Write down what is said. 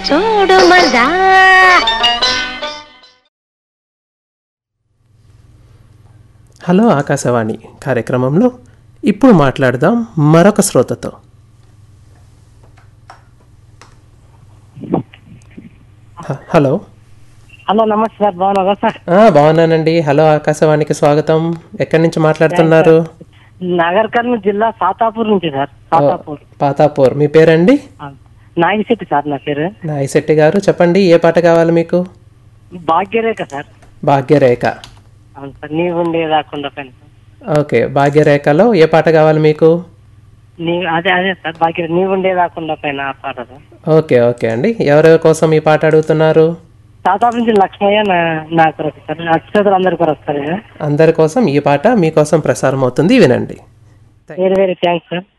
చూడు మజా హలో ఆకాశవాణి కార్యక్రమంలో ఇప్పుడు మాట్లాడదాం మరొక శ్రోతతో హ- హలో హలో నమస్తే సార్ బాగున్నారా సార్ ఆ, బాగున్నానండి హలో ఆకాశవాణికి స్వాగతం ఎక్కడి నుంచి మాట్లాడుతున్నారు నగర్ కర్నూలు జిల్లా సాతాపూర్ నుంచి సార్ సాతాపూర్ పాతాపూర్ మీ పేరండి ఆ, నాగిశెట్టి సార్ నా పేరు నాయిశెట్టి గారు చెప్పండి ఏ పాట కావాలి మీకు భాగ్యరేఖ సార్ భాగ్యరేఖ అవును సార్ నీ ఉండే రాకుండా పైన సార్. ఓకే భాగ్యరేఖలో ఏ పాట కావాలి మీకు నీ అదే అదే సార్ భాగ్య నీ ఉండే రాకుండా పైన ఆ పాట సార్ ఓకే ఓకే అండి ఎవరెవరి కోసం ఈ పాట అడుగుతున్నారు సాతాపూర్ నుంచి లక్ష్మయ్య నా నా కొరకు సార్ అక్షతలు అందరి కొరకు సార్ అందరి కోసం ఈ పాట మీకోసం ప్రసారం అవుతుంది వినండి వెరీ వెరీ థ్యాంక్స్ సార్